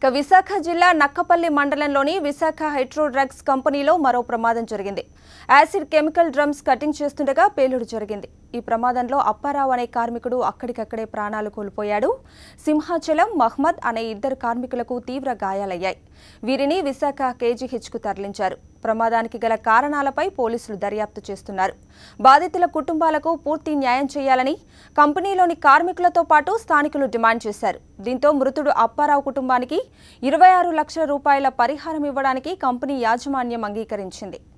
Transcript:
ఇక విశాఖ జిల్లా నక్కపల్లి మండలంలోని విశాఖ హైడ్రో డ్రగ్స్ కంపెనీలో మరో ప్రమాదం జరిగింది యాసిడ్ కెమికల్ డ్రమ్స్ కటింగ్ చేస్తుండగా పేలుడు జరిగింది ఈ ప్రమాదంలో అప్పారావు అనే కార్మికుడు అక్కడికక్కడే ప్రాణాలు కోల్పోయాడు సింహాచలం మహ్మద్ అనే ఇద్దరు కార్మికులకు తీవ్ర గాయాలయ్యాయి వీరిని విశాఖ కేజీహెచ్కు తరలించారు ప్రమాదానికి గల కారణాలపై పోలీసులు దర్యాప్తు చేస్తున్నారు బాధితుల కుటుంబాలకు పూర్తి న్యాయం చేయాలని కంపెనీలోని కార్మికులతో పాటు స్థానికులు డిమాండ్ చేశారు దీంతో మృతుడు అప్పారావు కుటుంబానికి ఇరవై ఆరు లక్షల రూపాయల పరిహారం ఇవ్వడానికి కంపెనీ యాజమాన్యం అంగీకరించింది